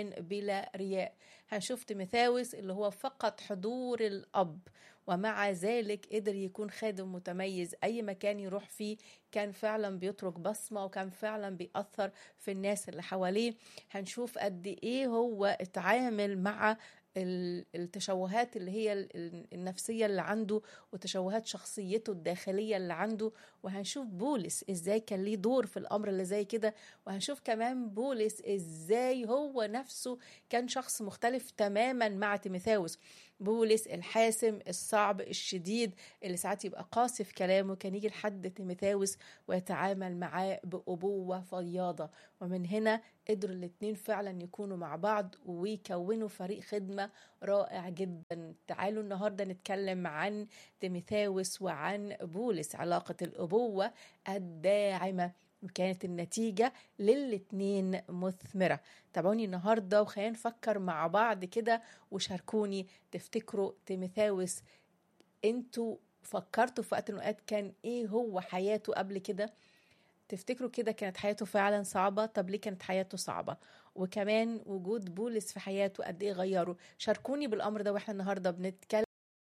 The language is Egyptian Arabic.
إيمان بلا رياء هنشوف تيموثاوس اللي هو فقط حضور الأب ومع ذلك قدر يكون خادم متميز أي مكان يروح فيه كان فعلا بيترك بصمة وكان فعلا بيأثر في الناس اللي حواليه هنشوف قد إيه هو اتعامل مع التشوهات اللي هي النفسية اللي عنده وتشوهات شخصيته الداخلية اللي عنده وهنشوف بولس ازاي كان ليه دور في الأمر اللي زي كده وهنشوف كمان بولس ازاي هو نفسه كان شخص مختلف تماما مع تيموثاوس بولس الحاسم الصعب الشديد اللي ساعات يبقى قاسي في كلامه كان يجي لحد تيموثاوس ويتعامل معاه بأبوة فياضة ومن هنا قدروا الاتنين فعلا يكونوا مع بعض ويكونوا فريق خدمة رائع جدا تعالوا النهاردة نتكلم عن تيموثاوس وعن بولس علاقة الأبوة الداعمة وكانت النتيجة للاتنين مثمرة تابعوني النهاردة وخلينا نفكر مع بعض كده وشاركوني تفتكروا تيموثاوس انتوا فكرتوا في وقت من الأوقات كان ايه هو حياته قبل كده تفتكروا كده كانت حياته فعلا صعبة طب ليه كانت حياته صعبة وكمان وجود بولس في حياته قد ايه غيره شاركوني بالامر ده واحنا النهارده بنتكلم